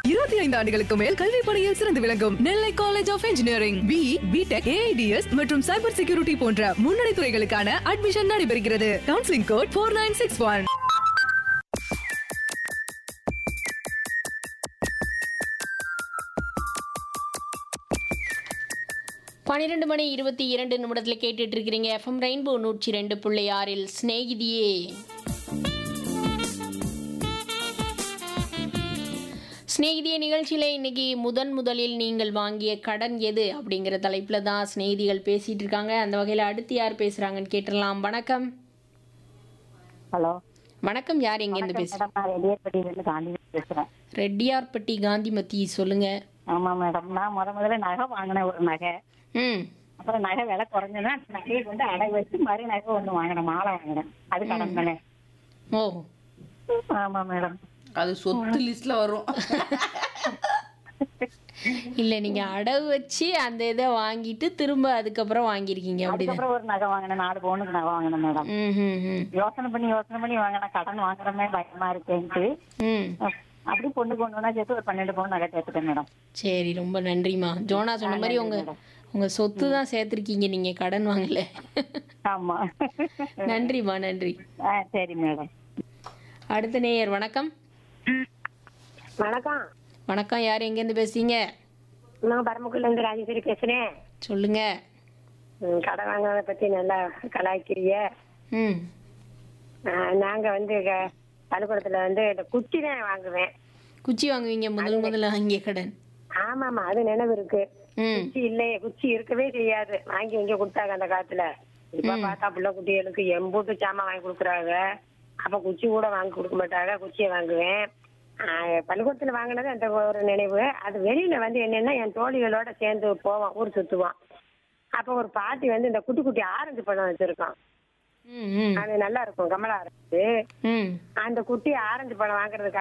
இருபத்தி ஐந்து ஆண்டுகளுக்கு மேல் கல்வி பணியில் சிறந்து விளங்கும் Nellai college of engineering B B Tech AIDS மற்றும் சைபர் செக்யூரிட்டி போன்ற முன்னணி துறைகளுக்கான அட்மிஷன் நடைபெறுகிறது counselling code four nine six one பன்னிரெண்டு மணி இருபத்தி இரண்டு நிமிடத்தில் கேட்டுட்டு இருக்கிறீங்க எஃப்எம் ரெயின்போ நூற்றி ரெண்டு புள்ளி ஆறில் சிநேகிதியே சிநேகிதிய நிகழ்ச்சியில் இன்னைக்கு முதன் முதலில் நீங்கள் வாங்கிய கடன் எது அப்படிங்கிற தலைப்பில் தான் சிநேகிதிகள் பேசிட்டு இருக்காங்க அந்த வகையில் அடுத்து யார் பேசுகிறாங்கன்னு கேட்டுடலாம் வணக்கம் ஹலோ வணக்கம் யார் எங்கேருந்து பேசு மேடம் நான் ரெடியார்பட்டியிலேருந்து காந்தி பேசுகிறேன் ரெட்டியார்பட்டி காந்திமதி சொல்லுங்க ஆமாம் மேடம் நான் முத முதல்ல நகை வாங்கினேன் ஒரு நகை ம் அப்புறம் நகை விலை குறைஞ்சதுன்னா அந்த நகையை கொண்டு அடகு வச்சு மறு நகை ஒன்று வாங்கினேன் மாலை வாங்கினேன் அது கடன் தானே ஓ ஆமாம் மேடம் அது சொத்து லிஸ்ட்ல வரும் இல்லை நீங்கள் அடகு வச்சு அந்த இதை வாங்கிட்டு திரும்ப அதுக்கப்புறம் வாங்கியிருக்கீங்க அப்படிதான் அதுக்கப்புறம் ஒரு நகை வாங்கினேன் நாலு பவுனுக்கு நகை வாங்கினேன் மேடம் ம் ம் ம் யோசனை பண்ணி யோசனை பண்ணி வாங்கினேன் கடன் வாங்குறமே பயமா இருக்கேன்ட்டு ம் அப்படி பொண்ணு கொண்டு சேர்த்து ஒரு பன்னெண்டு பவுன் நகை சேர்த்துட்டேன் மேடம் சரி ரொம்ப நன்றிம்மா ஜோனா சொன்ன மாதிரி உங்க உங்க சொத்து தான் சேர்த்துருக்கீங்க நீங்க கடன் வாங்கல ஆமா நன்றிம்மா நன்றி ஆ சரி மேடம் அடுத்த நேயர் வணக்கம் வணக்கம் வணக்கம் யார் எங்கேருந்து பேசுறீங்க நான் பரமக்குள்ள இருந்து ராஜேஸ்வரி பேசுறேன் சொல்லுங்க ம், கடை வாங்குறத பத்தி நல்லா கலாய்க்கிறீங்க ம் ஆ, நாங்க வந்து க- பள்ளிக்கூடத்துல வந்து இந்த குச்சி தான் வாங்குவேன் குச்சி வாங்குவீங்க முதல் முதல்ல வாங்கிய கடன் ஆமாமா அது நினைவு இருக்கு ம் குச்சி இல்லையே குச்சி இருக்கவே செய்யாது வாங்கி இங்க கொடுத்தாங்க அந்த காலத்துல இப்ப பார்த்தா புள்ள குட்டிகளுக்கு எம்பூட்டு சாமான் வாங்கி கொடுக்குறாங்க அப்ப குச்சி கூட வாங்கி கொடுக்க மாட்டாங்க குச்சியை வாங்குவேன் ஆ, பள்ளிக்கூடத்துல வாங்கினது அந்த ஒரு நினைவு அது வெளியில வந்து என்னன்னா என் தோழிகளோட சேர்ந்து போவோம் ஊர் சுத்துவோம் அப்ப ஒரு பாட்டி வந்து இந்த குட்டி குட்டி ஆரஞ்சு பழம் வச்சிருக்கோம் ம் ம் அது நல்லா இருக்கும் கமலா இருக்கு ம் அந்த குட்டி ஆரஞ்சு பழம் வாங்குறதுக்காக